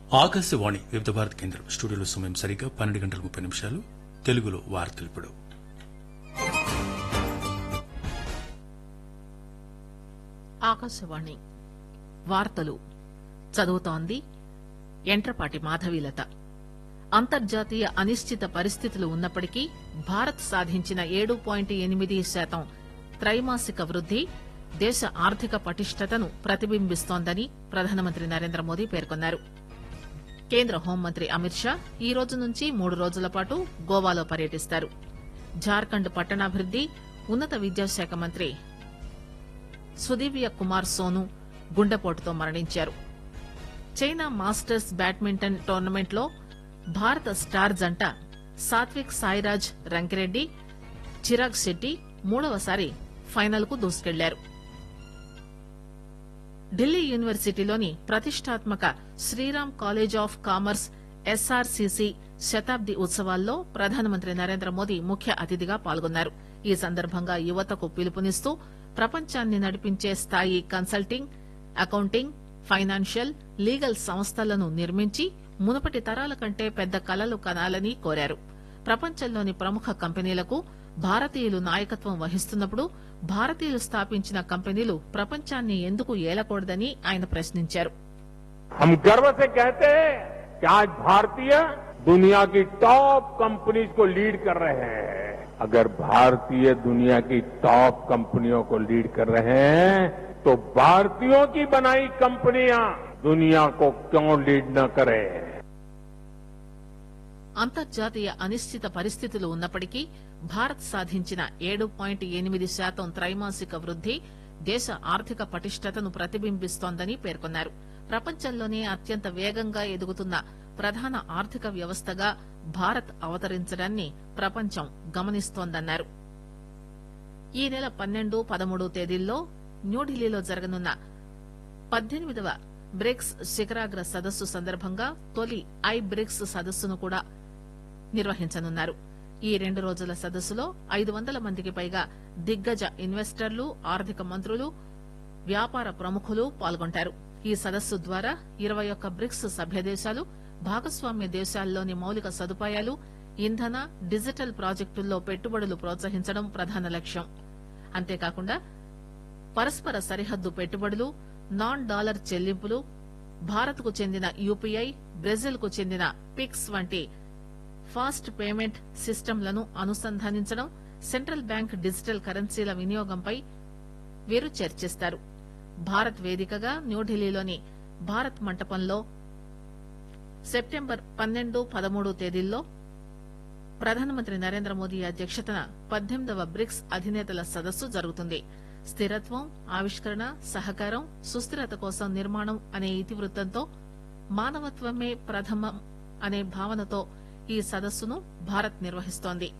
ఆకాశవాణి వివిధ భారత కేంద్రం స్టూడియోలో సమయం సరిగ్గా పన్నెండు గంటల ముప్పై నిమిషాలు తెలుగులో వార్తలు ఇప్పుడు ఆకాశవాణి వార్తలు చదువుతోంది ఎంట్రపాటి మాధవీలత అంతర్జాతీయ అనిశ్చిత పరిస్థితులు ఉన్నప్పటికీ భారత్ సాధించిన ఏడు పాయింట్ ఎనిమిది శాతం త్రైమాసిక వృద్ది దేశ ఆర్థిక పటిష్టతను ప్రతిబింబిస్తోందని ప్రధానమంత్రి నరేంద్ర మోదీ పేర్కొన్నారు కేంద్ర హోంమంత్రి అమిత్ షా ఈ రోజు నుంచి మూడు రోజుల పాటు గోవాలో పర్యటిస్తారు జార్ఖండ్ పట్టణాభివృద్ది ఉన్నత విద్యాశాఖ మంత్రి సుదివ్య కుమార్ సోను గుండెపోటుతో మరణించారు చైనా మాస్టర్స్ బ్యాడ్మింటన్ టోర్నమెంట్ లో భారత స్టార్ జంట సాత్విక్ సాయిరాజ్ రంకిరెడ్డి చిరాగ్ శెట్టి మూడవసారి ఫైనల్ కు దూసుకెళ్లారు ఢిల్లీ యూనివర్సిటీలోని ప్రతిష్టాత్మక Shriram college of commerce S R C C శతాబ్ది ఉత్సవాల్లో ప్రధానమంత్రి నరేంద్ర మోదీ ముఖ్య అతిథిగా పాల్గొన్నారు ఈ సందర్భంగా యువతకు పిలుపునిస్తూ ప్రపంచాన్ని నడిపించే స్థాయి కన్సల్టింగ్ అకౌంటింగ్ ఫైనాన్షియల్ లీగల్ సంస్థలను నిర్మించి మునుపటి తరాల కంటే పెద్ద కలలు కనాలని కోరారు ప్రపంచంలోని ప్రముఖ కంపెనీలకు భారతీయులు నాయకత్వం వహిస్తున్నప్పుడు భారతీయులు స్థాపించిన కంపెనీలు ప్రపంచాన్ని ఎందుకు ఏలకూడదని ఆయన ప్రశ్నించారు हम गर्व से कहते हैं कि आज भारतीय दुनिया की टॉप कंपनीज को लीड कर रहे हैं अगर भारतीय दुनिया की टॉप कंपनियों को लीड कर रहे हैं तो भारतीयों की बनाई कंपनियां दुनिया को क्यों लीड न करें అంతర్జాతీయ అనిశ్చిత పరిస్థితులు ఉన్నప్పటికీ భారత్ సాధించిన ఏడు పాయింట్ ఎనిమిది శాతం త్రైమాసిక వృద్ది దేశ ఆర్థిక పటిష్టతను ప్రతిబింబిస్తోందని పేర్కొన్నారు ప్రపంచంలోనే అత్యంత వేగంగా ఎదుగుతున్న ప్రధాన ఆర్థిక వ్యవస్థగా భారత్ అవతరించడాన్ని ప్రపంచం గమనిస్తోందన్నారు ఈ నెల పన్నెండు పదమూడు తేదీల్లో న్యూఢిల్లీలో జరగనున్న పద్దెనిమిదవ బ్రిక్స్ శిఖరాగ్ర సదస్సు సందర్భంగా తొలి ఐ బ్రిక్స్ సదస్సును కూడా నిర్వహించనున్నారు ఈ రెండు రోజుల సదస్సులో ఐదు వందల మందికి పైగా దిగ్గజ ఇన్వెస్టర్లు ఆర్థిక మంత్రులు వ్యాపార ప్రముఖులు పాల్గొంటారు ఈ సదస్సు ద్వారా ఇరవై ఒక్క బ్రిక్స్ సభ్య దేశాలు భాగస్వామ్య దేశాల్లోని మౌలిక సదుపాయాలు ఇంధన డిజిటల్ ప్రాజెక్టుల్లో పెట్టుబడులు ప్రోత్సహించడం ప్రధాన లక్ష్యం అంతేకాకుండా పరస్పర సరిహద్దు పెట్టుబడులు నాన్ డాలర్ చెల్లింపులు భారత్ కు చెందిన యూపీఐ బ్రెజిల్ కు చెందిన పిక్స్ వంటి ఫాస్ట్ పేమెంట్ సిస్టంలను అనుసంధానించడం సెంట్రల్ బ్యాంక్ డిజిటల్ కరెన్సీల వినియోగంపై వీరు చర్చిస్తారు భారత్ వేదికగా న్యూఢిల్లీలోని భారత్ మంటపంలో సెప్టెంబర్ పన్నెండు పదమూడు తేదీల్లో ప్రధానమంత్రి నరేంద్ర మోదీ అధ్యక్షతన పద్దెనిమిదవ బ్రిక్స్ అధినేతల సదస్సు జరుగుతుంది స్థిరత్వం ఆవిష్కరణ సహకారం సుస్థిరత కోసం నిర్మాణం అనే ఇతివృత్తంతో మానవత్వమే ప్రథమం అనే భావనతో ఈ సదస్సును భారత్ నిర్వహిస్తోంది